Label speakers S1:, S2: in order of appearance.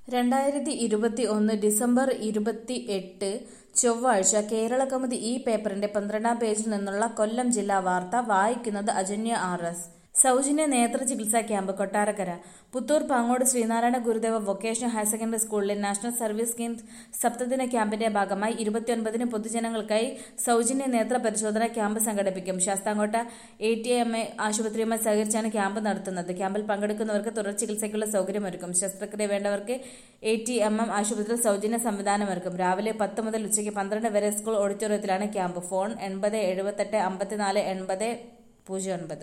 S1: രണ്ടായിരത്തി ഇരുപത്തി ഒന്ന് ഡിസംബർ ഇരുപത്തി എട്ട് ചൊവ്വാഴ്ച കേരളകൗമുദി ഈ പേപ്പറിന്റെ പന്ത്രണ്ടാം പേജിൽ നിന്നുള്ള കൊല്ലം ജില്ലാ വാർത്ത വായിക്കുന്നത് അജന്യ ആർ എസ് സൗജന്യ നേത്ര ചികിത്സാ camp Kottarakkara Puthur Pangode Sreenarayana Gurudeva vocational higher secondary സ്കൂളിലെ നാഷണൽ സർവീസ് സ്കീം സപ്തദിന ക്യാമ്പിന്റെ ഭാഗമായി ഇരുപത്തിയൊൻപതിന് പൊതുജനങ്ങൾക്കായി സൗജന്യ നേത്ര പരിശോധന ക്യാമ്പ് സംഘടിപ്പിക്കും Sasthamkotta A T M A ആശുപത്രിയുമായി സഹകരിച്ചാണ് ക്യാമ്പ് നടത്തുന്നത് ക്യാമ്പിൽ പങ്കെടുക്കുന്നവർക്ക് തുടർ ചികിത്സയ്ക്കുള്ള സൗകര്യമൊരുക്കും ശസ്ത്രക്രിയ വേണ്ടവർക്ക് എ ടി എം എം ആശുപത്രിയിൽ സൗജന്യ സംവിധാനമൊരുക്കും രാവിലെ പത്ത് മുതൽ ഉച്ചയ്ക്ക് പന്ത്രണ്ട് വരെ സ്കൂൾ ഓഡിറ്റോറിയത്തിലാണ് ക്യാമ്പ് ഫോൺ എൺപത് എഴുപത്തെട്ട് അമ്പത്തിനാല് എൺപത് പൂജ്യം ഒൻപത്